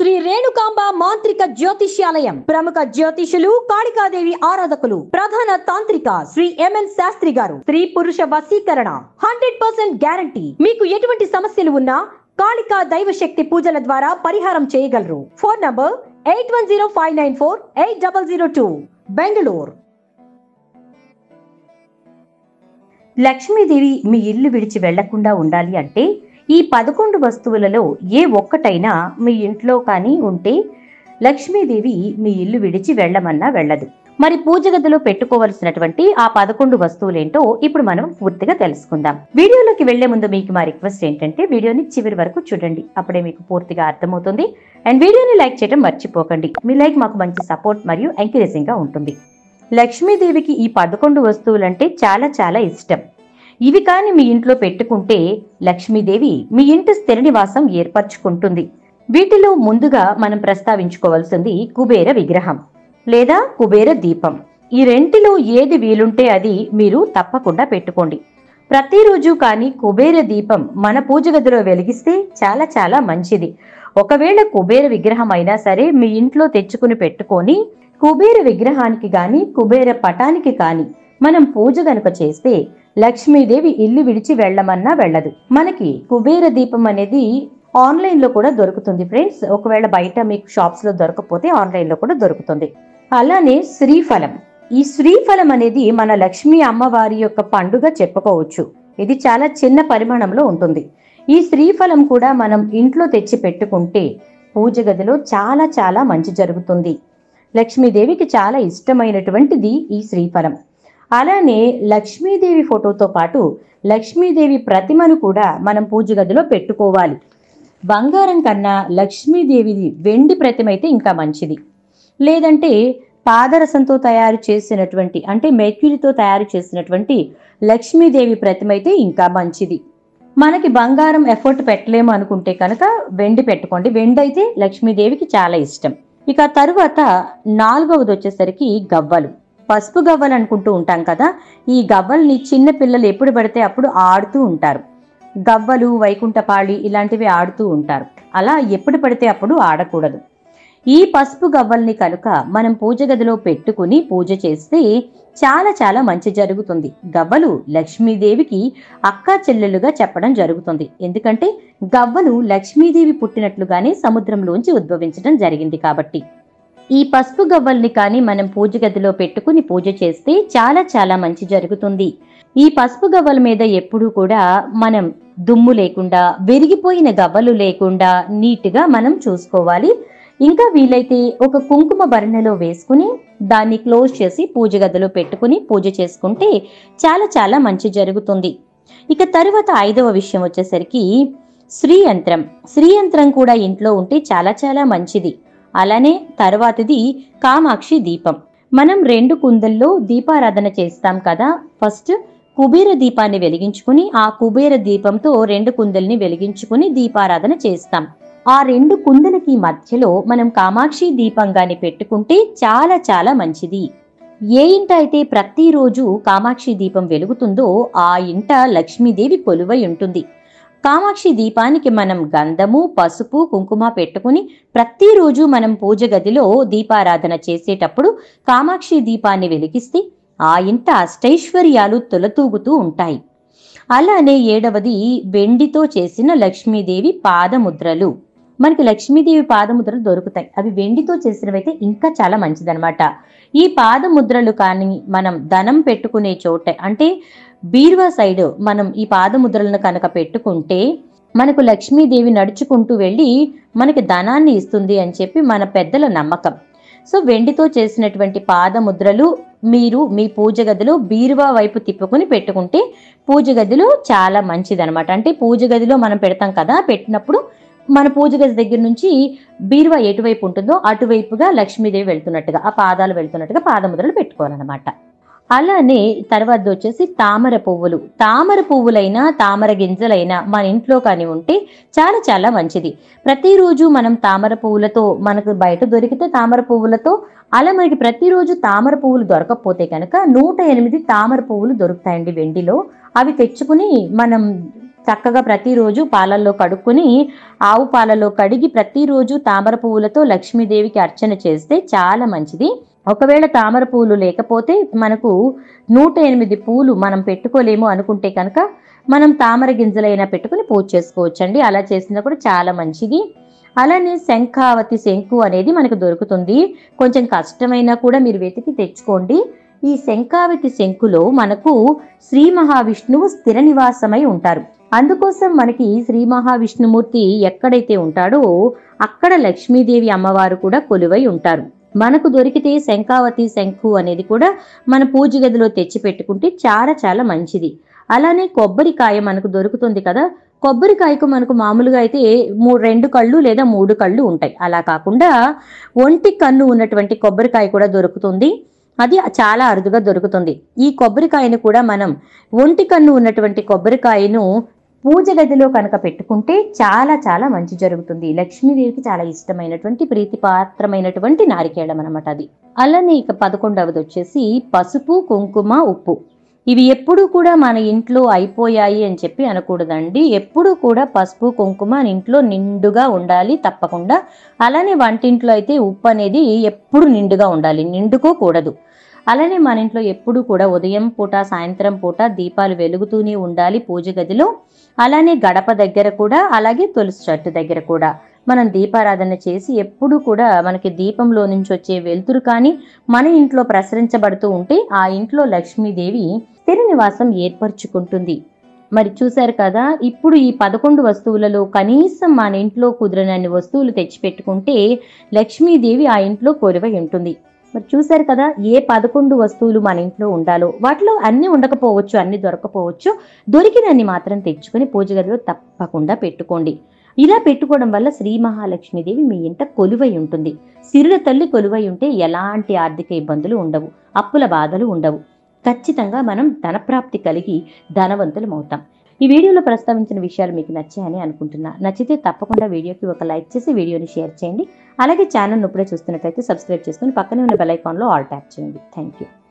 శ్రీ రేణుకాంబ మాంత్రిక జ్యోతిష్యాలయం ప్రముఖ జ్యోతిషులు కాళికాదేవి ఆరాధకులు ప్రధాన తాంత్రిక శ్రీ ఎంఎన్ శాస్త్రి గారు స్త్రీ పురుష వశీకరణ హండ్రెడ్ పర్సెంట్ గ్యారంటీ మీకు ఎటువంటి సమస్యలు ఉన్నా కాళికా దైవ శక్తి పూజల ద్వారా పరిహారం చేయగలరు phone number eight one zero five nine four eight double zero two Bengaluru Lakshmidevi మీ ఇల్లు విడిచి వెళ్లకుండా ఉండాలి అంటే ఈ పదకొండు వస్తువులలో ఏ ఒక్కటైనా మీ ఇంట్లో కానీ ఉంటే లక్ష్మీదేవి మీ ఇల్లు విడిచి వెళ్ళమన్నా వెళ్ళదు మరి పూజ గదిలో పెట్టుకోవలసినటువంటి ఆ పదకొండు వస్తువులేంటో ఇప్పుడు మనం పూర్తిగా తెలుసుకుందాం వీడియోలోకి వెళ్లే ముందు మీకు మా రిక్వెస్ట్ ఏంటంటే వీడియోని చివరి వరకు చూడండి అప్పుడే మీకు పూర్తిగా అర్థమవుతుంది అండ్ వీడియోని లైక్ చేయడం మర్చిపోకండి మీ లైక్ మాకు మంచి సపోర్ట్ మరియు ఎంకరేజింగ్ గా ఉంటుంది లక్ష్మీదేవికి ఈ పదకొండు వస్తువులంటే చాలా చాలా ఇష్టం ఇవి కాని మీ ఇంట్లో పెట్టుకుంటే లక్ష్మీదేవి మీ ఇంటి స్థిర నివాసం ఏర్పరచుకుంటుంది వీటిలో ముందుగా మనం ప్రస్తావించుకోవాల్సింది కుబేర విగ్రహం లేదా కుబేర దీపం ఈ రెంటిలో ఏది వీలుంటే అది మీరు తప్పకుండా పెట్టుకోండి ప్రతిరోజు కానీ కుబేర దీపం మన పూజ గదిలో వెలిగిస్తే చాలా చాలా మంచిది ఒకవేళ కుబేర విగ్రహం అయినా సరే మీ ఇంట్లో తెచ్చుకుని పెట్టుకొని కుబేర విగ్రహానికి గాని కుబేర పటానికి కాని మనం పూజ గనుక చేస్తే లక్ష్మీదేవి ఇల్లు విడిచి వెళ్ళమన్నా వెళ్ళదు మనకి కుబేర దీపం అనేది ఆన్లైన్ లో కూడా దొరుకుతుంది ఫ్రెండ్స్ ఒకవేళ బయట మీకు షాప్స్ లో దొరకకపోతే ఆన్లైన్ లో కూడా దొరుకుతుంది అలానే శ్రీఫలం ఈ శ్రీఫలం అనేది మన లక్ష్మీ అమ్మవారి యొక్క పండుగ చెప్పుకోవచ్చు ఇది చాలా చిన్న పరిమాణంలో ఉంటుంది ఈ శ్రీఫలం కూడా మనం ఇంట్లో తెచ్చి పెట్టుకుంటే పూజ గదిలో చాలా చాలా మంచి జరుగుతుంది లక్ష్మీదేవికి చాలా ఇష్టమైనటువంటిది ఈ శ్రీఫలం అలానే లక్ష్మీదేవి ఫోటోతో పాటు లక్ష్మీదేవి ప్రతిమను కూడా మనం పూజ గదిలో పెట్టుకోవాలి బంగారం కన్నా లక్ష్మీదేవిది వెండి ప్రతిమ అయితే ఇంకా మంచిది లేదంటే పాదరసంతో తయారు చేసినటువంటి అంటే మెర్క్యూరీతో తయారు చేసినటువంటి లక్ష్మీదేవి ప్రతిమ అయితే ఇంకా మంచిది మనకి బంగారం ఎఫర్ట్ పెట్టలేము అనుకుంటే కనుక వెండి పెట్టుకోండి వెండి అయితే లక్ష్మీదేవికి చాలా ఇష్టం ఇక తరువాత నాలుగవది వచ్చేసరికి గవ్వలు పసుపు గవ్వలు అనుకుంటూ ఉంటాం కదా ఈ గవ్వల్ని చిన్న పిల్లలు ఎప్పుడు పడితే అప్పుడు ఆడుతూ ఉంటారు గవ్వలు వైకుంఠపాళి ఇలాంటివి ఆడుతూ ఉంటారు అలా ఎప్పుడు పడితే అప్పుడు ఆడకూడదు ఈ పసుపు గవ్వల్ని కనుక మనం పూజ గదిలో పెట్టుకుని పూజ చేస్తే చాలా చాలా మంచి జరుగుతుంది గవ్వలు లక్ష్మీదేవికి అక్కా చెల్లెలుగా చెప్పడం జరుగుతుంది ఎందుకంటే గవ్వలు లక్ష్మీదేవి పుట్టినట్లుగానే సముద్రంలోంచి ఉద్భవించడం జరిగింది కాబట్టి ఈ పసుపు గవ్వల్ని కానీ మనం పూజ గదిలో పెట్టుకుని పూజ చేస్తే చాలా చాలా మంచి జరుగుతుంది ఈ పసుపు గవ్వల మీద ఎప్పుడూ కూడా మనం దుమ్ము లేకుండా విరిగిపోయిన గవ్వలు లేకుండా నీట్గా మనం చూసుకోవాలి ఇంకా వీలైతే ఒక కుంకుమ భరణలో వేసుకుని దాన్ని క్లోజ్ చేసి పూజ గదిలో పెట్టుకుని పూజ చేసుకుంటే చాలా చాలా మంచి జరుగుతుంది ఇక తరువాత ఐదవ విషయం వచ్చేసరికి శ్రీయంత్రం శ్రీయంత్రం కూడా ఇంట్లో ఉంటే చాలా చాలా మంచిది అలానే తర్వాతది కామాక్షి దీపం మనం రెండు కుందల్లో దీపారాధన చేస్తాం కదా ఫస్ట్ కుబేర దీపాన్ని వెలిగించుకుని ఆ కుబేర దీపంతో రెండు కుందల్ని వెలిగించుకుని దీపారాధన చేస్తాం ఆ రెండు కుందలకి మధ్యలో మనం కామాక్షి దీపంగాని పెట్టుకుంటే చాలా చాలా మంచిది ఏ ఇంట అయితే ప్రతిరోజు కామాక్షి దీపం వెలుగుతుందో ఆ ఇంట లక్ష్మీదేవి కొలువై ఉంటుంది కామాక్షి దీపానికి మనం గంధము పసుపు కుంకుమ పెట్టుకుని ప్రతిరోజు మనం పూజ గదిలో దీపారాధన చేసేటప్పుడు కామాక్షి దీపాన్ని వెలిగిస్తే ఆ ఇంట అష్టైశ్వర్యాలు తొలతూగుతూ ఉంటాయి అలానే ఏడవది వెండితో చేసిన లక్ష్మీదేవి పాదముద్రలు మనకి లక్ష్మీదేవి పాదముద్రలు దొరుకుతాయి అవి వెండితో చేసినవైతే ఇంకా చాలా మంచిదన్నమాట ఈ పాదముద్రలు కానీ మనం ధనం పెట్టుకునే చోట అంటే బీరువా సైడ్ మనం ఈ పాదముద్రలను కనుక పెట్టుకుంటే మనకు లక్ష్మీదేవి నడుచుకుంటూ వెళ్ళి మనకి ధనాన్ని ఇస్తుంది అని చెప్పి మన పెద్దల నమ్మకం సో వెండితో చేసినటువంటి పాదముద్రలు మీరు మీ పూజ గదిలో బీరువా వైపు తిప్పుకుని పెట్టుకుంటే పూజ గదిలో చాలా మంచిదన్నమాట అంటే పూజ గదిలో మనం పెడతాం కదా పెట్టినప్పుడు మన పూజ గది దగ్గర నుంచి బీరువా ఎటువైపు ఉంటుందో అటువైపుగా లక్ష్మీదేవి వెళ్తున్నట్టుగా ఆ పాదాలు వెళ్తున్నట్టుగా పాదముద్రలు పెట్టుకోవాలన్నమాట అలానే తర్వాత వచ్చేసి తామర పువ్వులు తామర పువ్వులైనా తామర గింజలైనా మన ఇంట్లో కానీ ఉంటే చాలా చాలా మంచిది ప్రతిరోజు మనం తామర పువ్వులతో మనకు బయట దొరికితే తామర పువ్వులతో అలా మనకి ప్రతిరోజు తామర పువ్వులు దొరకకపోతే కనుక నూట ఎనిమిది తామర పువ్వులు దొరుకుతాయండి వెండిలో అవి తెచ్చుకుని మనం చక్కగా ప్రతిరోజు పాలల్లో కడుక్కొని ఆవు పాలలో కడిగి ప్రతిరోజు తామర పువ్వులతో లక్ష్మీదేవికి అర్చన చేస్తే చాలా మంచిది ఒకవేళ తామర పువ్వులు లేకపోతే మనకు నూట ఎనిమిది పూలు మనం పెట్టుకోలేము అనుకుంటే కనుక మనం తామర గింజలైనా పెట్టుకుని పూజ చేసుకోవచ్చండి అలా చేసినా కూడా చాలా మంచిది అలానే శంఖావతి శంకు అనేది మనకు దొరుకుతుంది కొంచెం కష్టమైనా కూడా మీరు వెతికి తెచ్చుకోండి ఈ శంఖావతి శంకులో మనకు శ్రీ మహావిష్ణువు స్థిర నివాసమై ఉంటారు అందుకోసం మనకి శ్రీ మహావిష్ణుమూర్తి ఎక్కడైతే ఉంటాడో అక్కడ లక్ష్మీదేవి అమ్మవారు కూడా కొలువై ఉంటారు మనకు దొరికితే శంఖావతి శంఖు అనేది కూడా మన పూజ గదిలో తెచ్చి పెట్టుకుంటే చాలా చాలా మంచిది అలానే కొబ్బరికాయ మనకు దొరుకుతుంది కదా కొబ్బరికాయకు మనకు మామూలుగా అయితే మూడు రెండు కళ్ళు లేదా మూడు కళ్ళు ఉంటాయి అలా కాకుండా ఒంటి కన్ను ఉన్నటువంటి కొబ్బరికాయ కూడా దొరుకుతుంది అది చాలా అరుదుగా దొరుకుతుంది ఈ కొబ్బరికాయను కూడా మనం ఒంటి కన్ను ఉన్నటువంటి కొబ్బరికాయను పూజ గదిలో కనుక పెట్టుకుంటే చాలా చాలా మంచి జరుగుతుంది లక్ష్మీదేవికి చాలా ఇష్టమైనటువంటి ప్రీతిపాత్రమైనటువంటి నారికేళం అనమాట అది అలానే ఇక పదకొండవది వచ్చేసి పసుపు కుంకుమ ఉప్పు ఇవి ఎప్పుడు కూడా మన ఇంట్లో అయిపోయాయి అని చెప్పి అనకూడదండి ఎప్పుడు కూడా పసుపు కుంకుమ మన ఇంట్లో నిండుగా ఉండాలి తప్పకుండా అలానే వంటింట్లో అయితే ఉప్పు అనేది ఎప్పుడు నిండుగా ఉండాలి నిండుకోకూడదు అలానే మన ఇంట్లో ఎప్పుడు కూడా ఉదయం పూట సాయంత్రం పూట దీపాలు వెలుగుతూనే ఉండాలి పూజ గదిలో అలానే గడప దగ్గర కూడా అలాగే తులసి చెట్టు దగ్గర కూడా మనం దీపారాధన చేసి ఎప్పుడు కూడా మనకి దీపంలో నుంచి వచ్చే వెలుతురు కానీ మన ఇంట్లో ప్రసరించబడుతూ ఉంటే ఆ ఇంట్లో లక్ష్మీదేవి స్థిర నివాసం ఏర్పరచుకుంటుంది మరి చూశారు కదా ఇప్పుడు ఈ పదకొండు వస్తువులలో కనీసం మన ఇంట్లో కుదిరినన్ని వస్తువులు తెచ్చిపెట్టుకుంటే లక్ష్మీదేవి ఆ ఇంట్లో కొలువై ఉంటుంది మరి చూశారు కదా ఏ పదకొండు వస్తువులు మన ఇంట్లో ఉండాలో వాటిలో అన్ని ఉండకపోవచ్చు అన్ని దొరకపోవచ్చు దొరికినన్ని మాత్రం తెచ్చుకొని పూజ గదిలో తప్పకుండా పెట్టుకోండి ఇలా పెట్టుకోవడం వల్ల శ్రీ మహాలక్ష్మీదేవి మీ ఇంట కొలువై ఉంటుంది సిరుల తల్లి కొలువై ఉంటే ఎలాంటి ఆర్థిక ఇబ్బందులు ఉండవు అప్పుల బాధలు ఉండవు ఖచ్చితంగా మనం ధనప్రాప్తి కలిగి ధనవంతులం అవుతాం ఈ వీడియోలో ప్రస్తావించిన విషయాలు మీకు నచ్చాయని అనుకుంటున్నా నచ్చితే తప్పకుండా వీడియోకి ఒక లైక్ చేసి వీడియోని షేర్ చేయండి అలాగే ఛానల్ ఇప్పుడే చూస్తున్నట్లయితే సబ్స్క్రైబ్ చేసుకుని పక్కనే ఉన్న బెల్ ఐకాన్లో ఆల్ ట్యాప్ చేయండి థ్యాంక్ యూ